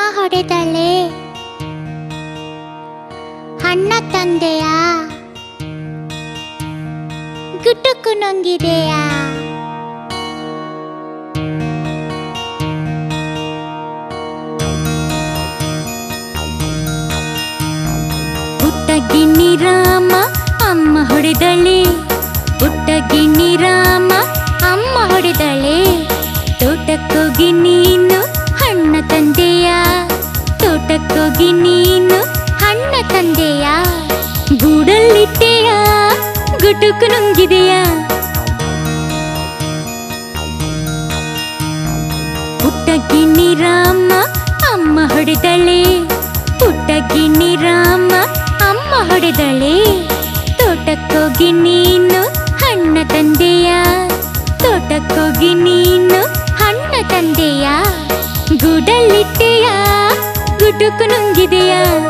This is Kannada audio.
ಹೊಡೆದಳೆ ಅಣ್ಣ ತಂದೆಯ ಗುಟುಕು ನುಂಗಿದೆಯಾ ಪುಟ್ಟ ಗಿಣ್ಣಿ ರಾಮ ಅಮ್ಮ ಹೊಡೆದಳೆ ಪುಟ್ಟ ಗಿಣ್ಣಿ ರಾಮ ಅಮ್ಮ ಹೊಡೆದಳೆ ತೋಟಕ್ಕೋಗಿ ನೀನು ಹಣ್ಣ ತಂದೆಯ ತೋಟಕ್ಕೋಗಿ ನೀನು ಹಣ್ಣ ತಂದೆಯ ಗೂಡಲ್ಲಿಟ್ಟೆಯ ಗುಟುಕು ನುಂಗಿದೆಯ ಪುಟ್ಟ ಗಿಣ್ಣಿ ರಾಮ ಅಮ್ಮ ಹೊಡೆದಳೆ ಪುಟ್ಟ ಗಿಣ್ಣಿ ರಾಮ ಅಮ್ಮ ಹೊಡೆದಳೆ ತೋಟಕ್ಕೋಗಿ ನೀನು ಹಣ್ಣ ತಂದೆಯ ತೋಟಕ್ಕೋಗಿ ನೀನು ಹಣ್ಣ ತಂದೆಯ ಗೂಡಲ್ಲಿಟ್ಟೆಯ ಗುಟುಕು ನುಂಗಿದೆಯ